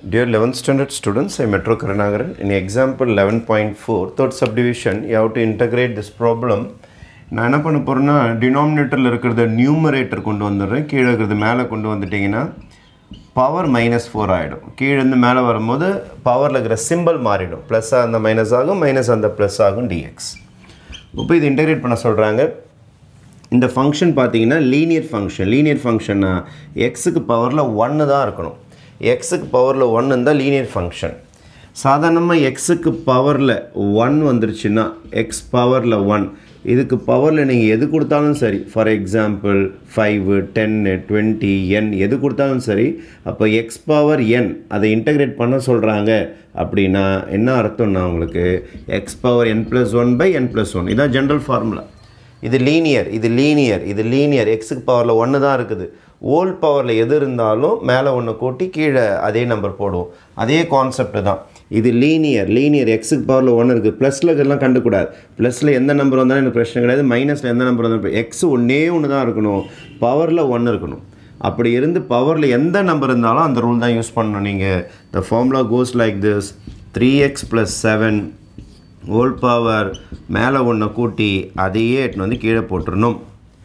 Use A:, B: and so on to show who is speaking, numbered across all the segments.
A: Dear 11th standard students, I am Metro Karunagaran. In example 11.4, third subdivision, you have to integrate this problem. நான் என்ன பண்ண போகிறேன்னா டினாமினேட்டரில் இருக்கிறத நியூமரேட்டர் கொண்டு வந்துடுறேன் கீழே இருக்கிறது மேலே கொண்டு வந்துட்டிங்கன்னா பவர் மைனஸ் ஃபோர் ஆகிடும் கீழேருந்து மேலே வரும்போது பவரில் இருக்கிற சிம்பிள் மாறிடும் ப்ளஸ்ஸாக அந்த மைனஸ் ஆகும் மைனஸ் அந்த ப்ளஸ் ஆகும் டிஎக்ஸ் இப்போ இது இன்டகிரேட் பண்ண சொல்கிறாங்க இந்த ஃபங்க்ஷன் பார்த்தீங்கன்னா லீனியர் ஃபங்க்ஷன் லீனியர் ஃபங்க்ஷன்னா எக்ஸுக்கு பவரில் ஒன்று தான் இருக்கணும் எக்ஸுக்கு பவரில் ஒன்று இருந்தால் லீனியர் ஃபங்க்ஷன் சாதாரணமாக எக்ஸுக்கு பவரில் ஒன் வந்துருச்சுன்னா எக்ஸ் பவரில் ஒன் இதுக்கு பவரில் நீங்கள் எது கொடுத்தாலும் சரி ஃபார் எக்ஸாம்பிள் ஃபைவு டென்னு டுவெண்ட்டி என் எது கொடுத்தாலும் சரி அப்போ எக்ஸ் பவர் என் அதை இன்டகிரேட் பண்ண சொல்கிறாங்க அப்படின்னா என்ன அர்த்தம்னா உங்களுக்கு x power n plus one by n plus one இதான் ஜென்ரல் ஃபார்முலா இது லீனியர் இது லீனியர் இது லீனியர் எக்ஸுக்கு பவரில் ஒன்று தான் இருக்குது ஓல் பவரில் எது இருந்தாலும் மேலே ஒன்று கூட்டி கீழே அதே நம்பர் போடுவோம் அதே கான்செப்ட் தான் இது லீனியர் லீனியர் எக்ஸுக்கு பவரில் ஒன்று இருக்குது ப்ளஸில் இதெல்லாம் கண்டுக்கூடாது ப்ளஸில் எந்த நம்பர் வந்தாலும் எனக்கு பிரச்சனை கிடையாது மைனஸில் எந்த நம்பர் வந்தாலும் எக்ஸ் ஒன்றே ஒன்று தான் இருக்கணும் பவரில் ஒன்று இருக்கணும் அப்படி இருந்து பவரில் எந்த நம்பர் இருந்தாலும் அந்த ரூல் தான் யூஸ் பண்ணணும் நீங்கள் the formula goes like this three x plus seven whole power மேலே ஒன்றை கூட்டி அதையே எட்டு வந்து கீழே போட்டுருணும்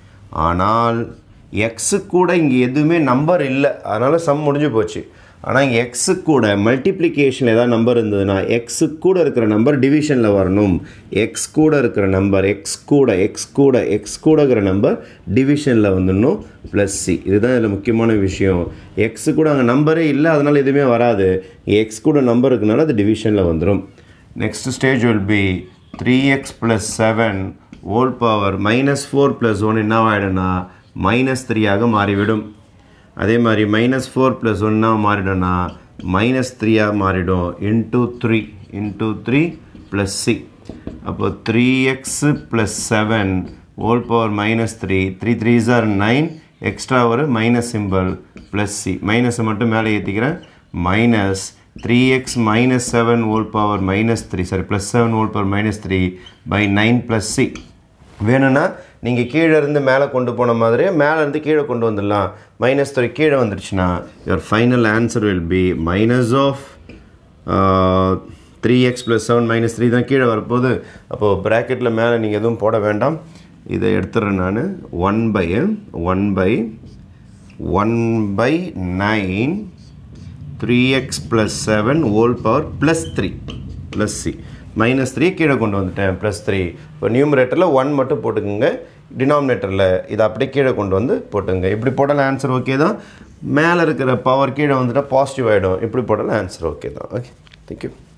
A: ஆனால் எக்ஸு கூட இங்கே எதுவுமே நம்பர் இல்லை அதனால் சம் முடிஞ்சு போச்சு ஆனால் இங்கே எக்ஸு கூட மல்டிப்ளிகேஷன் ஏதாவது நம்பர் இருந்ததுன்னா எக்ஸு கூட இருக்கிற நம்பர் டிவிஷனில் வரணும் எக்ஸ் கூட இருக்கிற நம்பர் எக்ஸ் கூட எக்ஸ் கூட எக்ஸ் கூட இருக்கிற நம்பர் டிவிஷனில் வந்துடணும் ப்ளஸ் சி இதுதான் இதில் முக்கியமான விஷயம் எக்ஸு கூட அங்கே நம்பரே இல்லை அதனால் எதுவுமே வராது எக்ஸ் கூட நம்பர் இருக்கனால அது டிவிஷனில் வந்துடும் next stage will be 3x plus 7 whole power minus 4 plus 1 என்ன ஆகிடும்னா மைனஸ் த்ரீயாக மாறிவிடும் அதே மாதிரி மைனஸ் ஃபோர் ப்ளஸ் ஒன்னா மாறிடும்னா மைனஸ் த்ரீயாக மாறிடும் into three into three plus c அப்போ three x plus seven whole power minus three three three are nine extra ஒரு மைனஸ் சிம்பிள் ப்ளஸ் சி மைனஸை மட்டும் மேலே ஏற்றிக்கிறேன் minus three x minus seven whole power minus three sorry plus seven whole power minus three by nine plus c வேணும்னா நீங்கள் கீழே இருந்து மேலே கொண்டு போன மாதிரியே மேலே இருந்து கீழே கொண்டு வந்துடலாம் மைனஸ் த்ரீ கீழே வந்துருச்சுன்னா your final answer will be minus of three x plus seven minus three தான் கீழே வரப்போகுது அப்போது ப்ராக்கெட்டில் மேலே நீங்கள் எதுவும் போட வேண்டாம் இதை எடுத்துடுறேன் நான் one by one by one by nine three x plus seven whole power plus three plus c minus three கீழே கொண்டு வந்துட்டேன் ப்ளஸ் த்ரீ இப்போ நியூமரேட்டரில் ஒன் மட்டும் போட்டுக்கோங்க டினாமினேட்டரில் இதை அப்படியே கீழே கொண்டு வந்து போட்டுங்க இப்படி போட்டாலும் ஆன்சர் ஓகே தான் மேலே இருக்கிற பவர் கீழே வந்துட்டால் பாசிட்டிவ் ஆகிடும் இப்படி போட்டாலும் ஆன்சர் ஓகே தான் ஓகே தேங்க்யூ